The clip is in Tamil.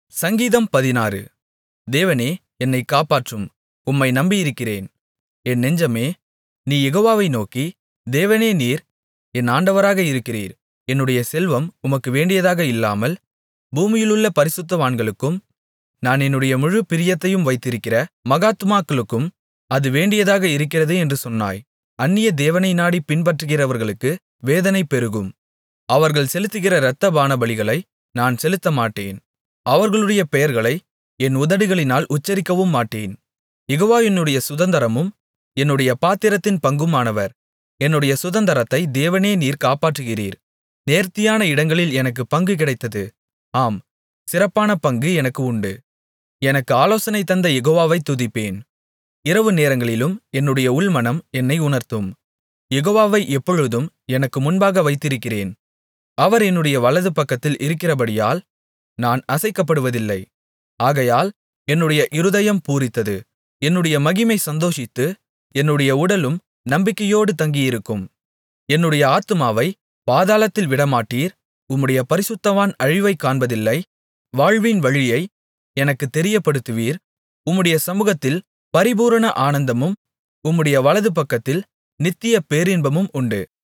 சங்கீதம் பதினாறு தேவனே என்னைக் காப்பாற்றும் உம்மை நம்பியிருக்கிறேன் என் நெஞ்சமே நீ யெகோவாவை நோக்கி தேவனே நீர் என் ஆண்டவராக இருக்கிறீர் என்னுடைய செல்வம் உமக்கு வேண்டியதாக இல்லாமல் பூமியிலுள்ள பரிசுத்தவான்களுக்கும் நான் என்னுடைய முழு பிரியத்தையும் வைத்திருக்கிற மகாத்துமாக்களுக்கும் அது வேண்டியதாக இருக்கிறது என்று சொன்னாய் அந்நிய தேவனை நாடிப் பின்பற்றுகிறவர்களுக்கு வேதனை பெருகும் அவர்கள் செலுத்துகிற இரத்தபானபலிகளை நான் செலுத்தமாட்டேன் அவர்களுடைய பெயர்களை என் உதடுகளினால் உச்சரிக்கவும் மாட்டேன் யெகோவா என்னுடைய சுதந்தரமும் என்னுடைய பாத்திரத்தின் பங்குமானவர் என்னுடைய சுதந்தரத்தை தேவனே நீர் காப்பாற்றுகிறீர் நேர்த்தியான இடங்களில் எனக்குப் பங்கு கிடைத்தது ஆம் சிறப்பான பங்கு எனக்கு உண்டு எனக்கு ஆலோசனை தந்த யெகோவாவைத் துதிப்பேன் இரவு நேரங்களிலும் என்னுடைய உள்மனம் என்னை உணர்த்தும் யெகோவாவை எப்பொழுதும் எனக்கு முன்பாக வைத்திருக்கிறேன் அவர் என்னுடைய வலது பக்கத்தில் இருக்கிறபடியால் நான் அசைக்கப்படுவதில்லை ஆகையால் என்னுடைய இருதயம் பூரித்தது என்னுடைய மகிமை சந்தோஷித்து என்னுடைய உடலும் நம்பிக்கையோடு தங்கியிருக்கும் என்னுடைய ஆத்துமாவை பாதாளத்தில் விடமாட்டீர் உம்முடைய பரிசுத்தவான் அழிவைக் காண்பதில்லை வாழ்வின் வழியை எனக்குத் தெரியப்படுத்துவீர் உம்முடைய சமுகத்தில் பரிபூரண ஆனந்தமும் உம்முடைய வலது பக்கத்தில் நித்திய பேரின்பமும் உண்டு